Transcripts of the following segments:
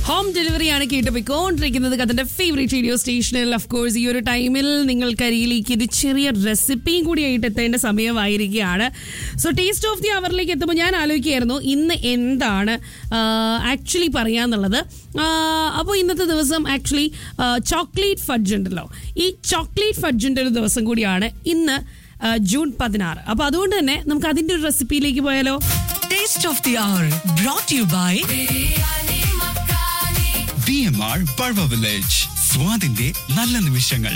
home ഡെലിവറിയാണ് കേട്ട് പോയിക്കൊണ്ടിരിക്കുന്നത് അതിന്റെ ഫേവറേറ്റ് റേഡിയോ സ്റ്റേഷനിൽ ഓഫ് കോഴ്സ് ഈ ഒരു ടൈമിൽ നിങ്ങൾക്കരികിലേക്ക് ഒരു ചെറിയ റെസിപ്പിയും കൂടി ആയിട്ട് എത്തേണ്ട സമയമായിരിക്കുകയാണ് സോ ടേസ്റ്റ് ഓഫ് ദി അവറിലേക്ക് എത്തുമ്പോൾ ഞാൻ ആലോചിക്കുകയായിരുന്നു ഇന്ന് എന്താണ് ആക്ച്വലി പറയാന്നുള്ളത് അപ്പോൾ ഇന്നത്തെ ദിവസം ആക്ച്വലി ചോക്ലേറ്റ് ഫഡ്ജ് ഉണ്ടല്ലോ ഈ ചോക്ലേറ്റ് ഫഡ്ജിൻ്റെ ഒരു ദിവസം കൂടിയാണ് ഇന്ന് ആ, ജൂൺ പതിനാറ് അപ്പോൾ അതുകൊണ്ട് തന്നെ നമുക്ക് അതിൻ്റെ ഒരു റെസിപ്പിയിലേക്ക് പോയാലോ Taste of the Hour brought to you by B M R Parva village സ്വാദിന്റെ നല്ല നിമിഷങ്ങൾ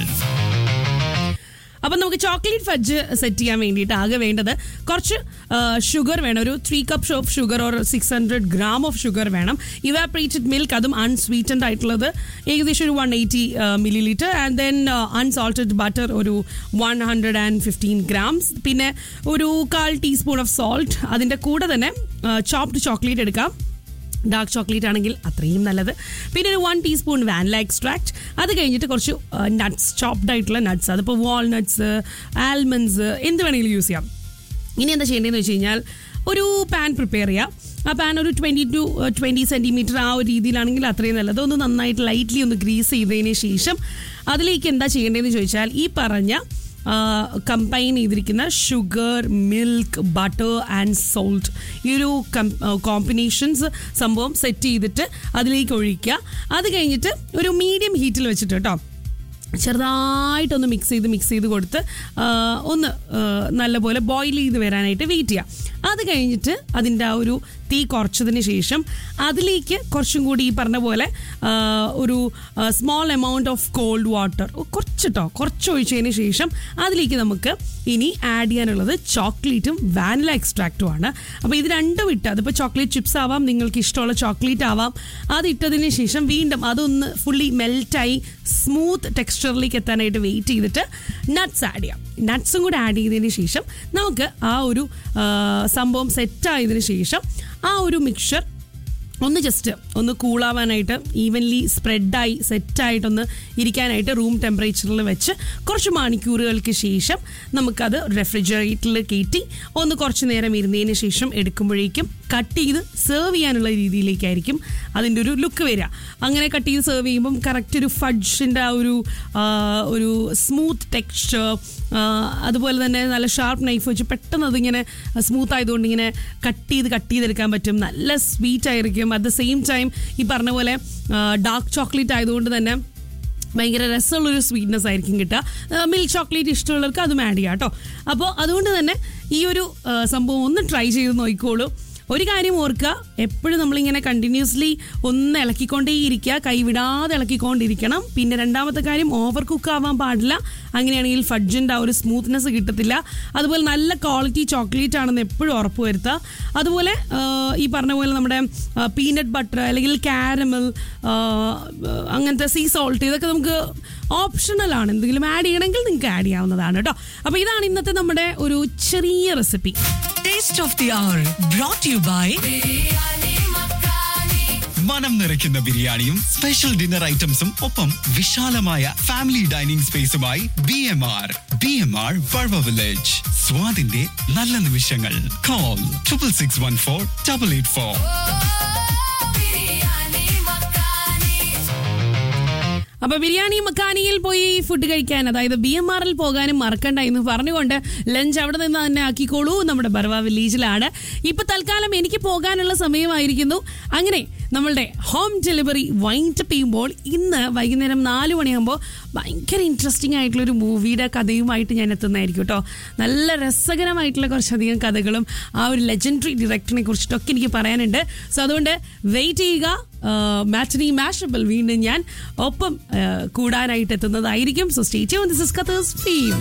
അപ്പം നമുക്ക് ചോക്ലേറ്റ് ഫഡ്ജ് സെറ്റ് ചെയ്യാൻ വേണ്ടിയിട്ട് ആകെ വേണ്ടത് കുറച്ച് ഷുഗർ വേണം ഒരു three cups of sugar or six hundred gram of sugar വേണം ഇവാപ്രേറ്റഡ് മിൽക്ക് അതും അൺസ്വീറ്റൻഡ് ആയിട്ടുള്ളത് ഏകദേശം ഒരു one eighty millilitre and then unsalted butter ഒരു one hundred and fifteen grams പിന്നെ ഒരു കാൽ ടീസ്പൂൺ ഓഫ് സോൾട്ട് അതിൻ്റെ കൂടെ തന്നെ ചോപ്ഡ് ചോക്ലേറ്റ് എടുക്കാം ഡാർക്ക് ചോക്ലേറ്റ് ആണെങ്കിൽ അത്രയും നല്ലത് പിന്നെ ഒരു വൺ ടീസ്പൂൺ വാനില എക്സ്ട്രാക്ട് അത് കഴിഞ്ഞിട്ട് കുറച്ച് നട്ട്സ് ചോപ്ഡ് ആയിട്ടുള്ള നട്ട്സ് അതിപ്പോൾ വാൾനട്ട്സ് ആൽമണ്ട്സ് എന്ത് വേണമെങ്കിലും യൂസ് ചെയ്യാം ഇനി എന്താ ചെയ്യേണ്ടതെന്ന് വെച്ച് കഴിഞ്ഞാൽ ഒരു പാൻ പ്രിപ്പയർ ചെയ്യുക ആ പാൻ ഒരു ട്വൻറ്റി ടു ട്വൻറ്റി സെൻറ്റിമീറ്റർ ആ ഒരു രീതിയിലാണെങ്കിൽ അത്രയും നല്ലത് ഒന്ന് നന്നായിട്ട് ലൈറ്റ്ലി ഒന്ന് ഗ്രീസ് ചെയ്തതിന് ശേഷം അതിലേക്ക് എന്താ ചെയ്യേണ്ടതെന്ന് ചോദിച്ചാൽ ഈ പറഞ്ഞ കമ്പൈൻ ചെയ്തിരിക്കുന്ന sugar milk butter and salt ഈ ഒരു കോമ്പിനേഷൻസ് സംഭവം സെറ്റ് ചെയ്തിട്ട് അതിലേക്ക് ഒഴിക്കുക അത് കഴിഞ്ഞിട്ട് ഒരു മീഡിയം ഹീറ്റിൽ വെച്ചിട്ട് കേട്ടോ ചെറുതായിട്ടൊന്ന് മിക്സ് ചെയ്ത് മിക്സ് ചെയ്ത് കൊടുത്ത് ആ, ഒന്ന് ആ, നല്ലപോലെ ബോയിൽ ചെയ്ത് വരാനായിട്ട് വെയിറ്റ് ചെയ്യുക അത് കഴിഞ്ഞിട്ട് അതിൻ്റെ ആ ഒരു തീ കുറച്ചതിന് ശേഷം അതിലേക്ക് കുറച്ചും കൂടി ഈ പറഞ്ഞ പോലെ ആ, ഒരു small amount of cold water കുറച്ചിട്ടോ കുറച്ച് ഒഴിച്ചതിന് ശേഷം അതിലേക്ക് നമുക്ക് ഇനി ആഡ് ചെയ്യാനുള്ളത് ചോക്ലേറ്റും വാനില എക്സ്ട്രാക്റ്റും ആണ് അപ്പോൾ ഇത് രണ്ടും ഇട്ട് അതിപ്പോൾ ചോക്ലേറ്റ് ചിപ്സ് ആവാം നിങ്ങൾക്ക് ഇഷ്ടമുള്ള ചോക്ലേറ്റ് ആവാം അത് ഇട്ടതിന് ശേഷം വീണ്ടും അതൊന്ന് ഫുള്ളി മെൽറ്റായി സ്മൂത്ത് ടെക്സ്ചറിലേക്ക് എത്താനായിട്ട് വെയിറ്റ് ചെയ്തിട്ട് നട്ട്സ് ആഡ് ചെയ്യാം നട്ട്സും കൂടെ ആഡ് ചെയ്തതിന് ശേഷം നമുക്ക് ആ ഒരു ആ, സംഭവം സെറ്റായതിനു ശേഷം ആ ഒരു മിക്സർ ഒന്ന് ജസ്റ്റ് ഒന്ന് കൂളാവാനായിട്ട് ഈവൻലി സ്പ്രെഡായി സെറ്റായിട്ടൊന്ന് ഇരിക്കാനായിട്ട് റൂം ടെമ്പറേച്ചറിൽ വെച്ച് കുറച്ച് മണിക്കൂറുകൾക്ക് ശേഷം നമുക്കത് റെഫ്രിജറേറ്ററിൽ കയറ്റി ഒന്ന് കുറച്ച് നേരം ഇരുന്നതിന് ശേഷം എടുക്കുമ്പോഴേക്കും കട്ട് ചെയ്ത് സെർവ് ചെയ്യാനുള്ള രീതിയിലേക്കായിരിക്കും അതിൻ്റെ ഒരു ലുക്ക് വരിക അങ്ങനെ കട്ട് ചെയ്ത് സെർവ് ചെയ്യുമ്പം കറക്റ്റ് ഒരു ഫഡ്ജിൻ്റെ ആ ഒരു ആ, ഒരു സ്മൂത്ത് ടെക്സ്ചർ അതുപോലെ തന്നെ നല്ല ഷാർപ്പ് നൈഫ് വെച്ച് പെട്ടെന്ന് അതിങ്ങനെ സ്മൂത്ത് ആയതുകൊണ്ട് ഇങ്ങനെ കട്ട് ചെയ്ത് കട്ട് ചെയ്തെടുക്കാൻ പറ്റും നല്ല സ്വീറ്റ് ആയിരിക്കും അറ്റ് ദ സെയിം ടൈം ഈ പറഞ്ഞ പോലെ ഡാർക്ക് ചോക്ലേറ്റ് ആയതുകൊണ്ട് തന്നെ ഭയങ്കര രസമുള്ളൊരു സ്വീറ്റ്നെസ് ആയിരിക്കും കിട്ടുക മിൽക്ക് ചോക്ലേറ്റ് ഇഷ്ടമുള്ളവർക്ക് അതും ആഡ് ചെയ്യാം കേട്ടോ അപ്പോൾ അതുകൊണ്ട് തന്നെ ഈ ഒരു ആ, സംഭവം ഒന്ന് ട്രൈ ചെയ്ത് നോക്കിക്കോളൂ ഒരു കാര്യം ഓർക്കുക എപ്പോഴും നമ്മളിങ്ങനെ കണ്ടിന്യൂസ്ലി ഒന്ന് ഇളക്കിക്കൊണ്ടേയിരിക്കുക കൈവിടാതെ ഇളക്കിക്കൊണ്ടിരിക്കണം പിന്നെ രണ്ടാമത്തെ കാര്യം ഓവർ കുക്ക് ആവാൻ പാടില്ല അങ്ങനെയാണെങ്കിൽ ഫഡ്ജിൻ്റെ ആ ഒരു സ്മൂത്ത്നെസ് കിട്ടത്തില്ല അതുപോലെ നല്ല ക്വാളിറ്റി ചോക്ലേറ്റ് ആണെന്ന് എപ്പോഴും ഉറപ്പ് വരുത്തുക അതുപോലെ ആ, ഈ പറഞ്ഞ പോലെ നമ്മുടെ പീനട്ട് ബട്ടർ അല്ലെങ്കിൽ കാരമൽ അങ്ങനത്തെ സീ സോൾട്ട് ഇതൊക്കെ നമുക്ക് ഓപ്ഷണൽ ആണ് എന്തെങ്കിലും ആഡ് ചെയ്യണമെങ്കിൽ നിങ്ങൾക്ക് ആഡ് ചെയ്യാവുന്നതാണ് കേട്ടോ അപ്പോൾ ഇതാണ് ഇന്നത്തെ നമ്മുടെ ഒരു ചെറിയ recipe Taste of the Hour brought to you by മനം നിറയ്ക്കുന്ന ബിരിയാണിയും സ്പെഷ്യൽ ഡിന്നർ ഐറ്റംസും ഒപ്പം വിശാലമായ ഫാമിലി ഡൈനിങ് സ്പേസുമായി B M R B M R Parva village സ്വാദിന്റെ നല്ല നിമിഷങ്ങൾ call triple six one four double eight four അപ്പൊ ബിരിയാണി മക്കാനിയിൽ പോയി ഫുഡ് കഴിക്കാൻ അതായത് ബി എം ആറിൽ പോകാനും മറക്കണ്ട എന്ന് പറഞ്ഞുകൊണ്ട് ലഞ്ച് അവിടെ നിന്ന് തന്നെ ആക്കിക്കോളൂ നമ്മുടെ ബർവ വില്ലേജിലാണ് ഇപ്പൊ തൽക്കാലം എനിക്ക് പോകാനുള്ള സമയമായിരിക്കുന്നു അങ്ങനെ നമ്മളുടെ ഹോം ഡെലിവറി വൈൻഡപ്പ് ചെയ്യുമ്പോൾ ഇന്ന് വൈകുന്നേരം നാല് മണിയാകുമ്പോൾ ഭയങ്കര ഇൻട്രസ്റ്റിംഗ് ആയിട്ടുള്ള ഒരു മൂവിയുടെ കഥയുമായിട്ട് ഞാൻ എത്തുന്നതായിരിക്കും കേട്ടോ നല്ല രസകരമായിട്ടുള്ള കുറച്ചധികം കഥകളും ആ ഒരു ലെജൻഡറി ഡയറക്ടറിനെ കുറിച്ചിട്ടൊക്കെ എനിക്ക് പറയാനുണ്ട് സോ അതുകൊണ്ട് വെയിറ്റ് ചെയ്യുക മാറ്റനി മാഷബിൾ വീണ്ടും ഞാൻ ഒപ്പം ആ, കൂടാനായിട്ട് എത്തുന്നതായിരിക്കും സോ സ്റ്റേറ്റ് ദിസ് ഇസ് കത്തേഴ്സ് ഫീം